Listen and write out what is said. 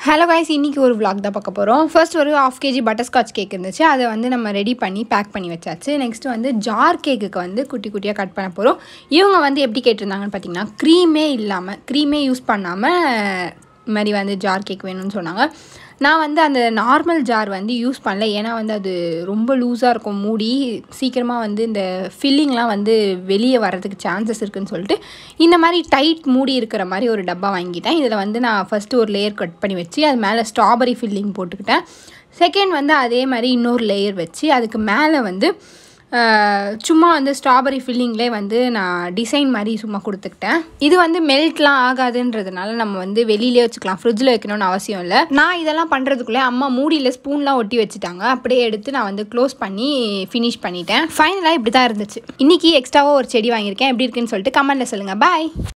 hello guys இன்றைக்கி ஒரு vlog தான் பார்க்க போகிறோம் ஃபர்ஸ்ட் ஒரு ஆஃப் கேஜி பட்டர்ஸ்காட்ச் கேக் இருந்துச்சு அதை வந்து நம்ம ரெடி பண்ணி பேக் பண்ணி வச்சாச்சு நெக்ஸ்ட் வந்து ஜார் கேக்குக்கு வந்து குட்டி குட்டியாக கட் பண்ண போகிறோம் இவங்க வந்து எப்படி கேட்டிருந்தாங்கன்னு பார்த்தீங்கன்னா க்ரீமே இல்லாமல் க்ரீமே யூஸ் பண்ணாமல் இது மாதிரி வந்து ஜார் கேக் வேணும்னு சொன்னாங்க நான் வந்து அந்த நார்மல் ஜார் வந்து யூஸ் பண்ணல ஏன்னா வந்து அது ரொம்ப லூஸாக இருக்கும் மூடி சீக்கிரமாக வந்து இந்த ஃபில்லிங்லாம் வந்து வெளியே வர்றதுக்கு சான்சஸ் இருக்குன்னு சொல்லிட்டு இந்த மாதிரி டைட் மூடி இருக்கிற மாதிரி ஒரு டப்பா வாங்கிட்டேன் இதில் வந்து நான் ஃபஸ்ட்டு ஒரு லேயர் கட் பண்ணி வச்சு அது மேலே ஸ்ட்ராபெரி ஃபில்லிங் போட்டுக்கிட்டேன் செகண்ட் வந்து அதே மாதிரி இன்னொரு லேயர் வச்சு அதுக்கு மேலே வந்து ஆஹ், சும்மா வந்து ஸ்ட்ராபெரி ஃபில்லிங்லேயே வந்து நான் டிசைன் மாதிரி சும்மா கொடுத்துக்கிட்டேன் இது வந்து மெல்ட்லாம் ஆகாதுன்றதுனால நம்ம வந்து வெளியிலே வச்சுக்கலாம் ஃப்ரிட்ஜில் வைக்கணும்னு அவசியம் இல்லை நான் இதெல்லாம் பண்ணுறதுக்குள்ளே அம்மா மூடியில் ஸ்பூன்லாம் ஒட்டி வச்சுட்டாங்க அப்படியே எடுத்து நான் வந்து க்ளோஸ் பண்ணி ஃபினிஷ் பண்ணிட்டேன் ஃபைனலாக இப்படி தான் இருந்துச்சு இன்றைக்கி எக்ஸ்ட்ராவாக ஒரு செடி வாங்கியிருக்கேன் எப்படி இருக்குன்னு சொல்லிட்டு கமெண்ட்டில் சொல்லுங்கள் பாய்